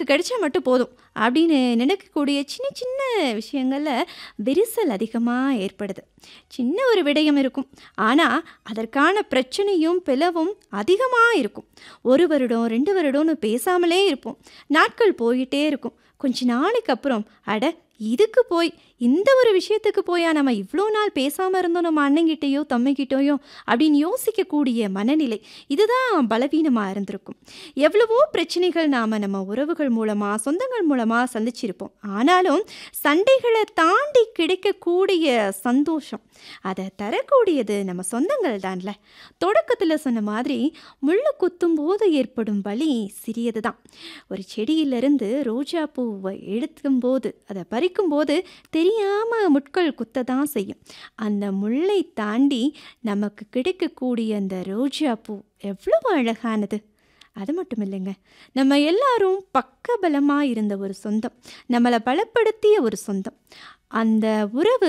நமக்கு கிடைச்சா மட்டும் போதும் அப்படின்னு நினைக்கக்கூடிய சின்ன சின்ன விஷயங்களில் விரிசல் அதிகமாக ஏற்படுது சின்ன ஒரு விடயம் இருக்கும் ஆனால் அதற்கான பிரச்சனையும் பிளவும் அதிகமாக இருக்கும் ஒரு வருடம் ரெண்டு வருடம்னு பேசாமலே இருப்போம் நாட்கள் போயிட்டே இருக்கும் கொஞ்ச நாளைக்கு அப்புறம் அட இதுக்கு போய் இந்த ஒரு விஷயத்துக்கு போயா நம்ம இவ்வளோ நாள் பேசாமல் இருந்தோம் நம்ம அண்ணங்கிட்டேயோ தம்பிக்கிட்டேயோ அப்படின்னு யோசிக்கக்கூடிய மனநிலை இதுதான் பலவீனமாக இருந்திருக்கும் எவ்வளவோ பிரச்சனைகள் நாம் நம்ம உறவுகள் மூலமாக சொந்தங்கள் மூலமாக சந்திச்சிருப்போம் ஆனாலும் சண்டைகளை தாண்டி கிடைக்கக்கூடிய சந்தோஷம் அதை தரக்கூடியது நம்ம சொந்தங்கள் தான்ல தொடக்கத்தில் சொன்ன மாதிரி முள்ளு குத்தும் போது ஏற்படும் வலி சிறியது தான் ஒரு செடியிலிருந்து ரோஜா பூவை எடுக்கும்போது அதை பறிக்கும்போது தெரியாமல் முட்கள் குத்த தான் செய்யும் அந்த முள்ளை தாண்டி நமக்கு கிடைக்கக்கூடிய அந்த ரோஜா பூ எவ்வளவு அழகானது அது மட்டும் இல்லைங்க நம்ம எல்லாரும் பக்கபலமாக இருந்த ஒரு சொந்தம் நம்மளை பலப்படுத்திய ஒரு சொந்தம் அந்த உறவு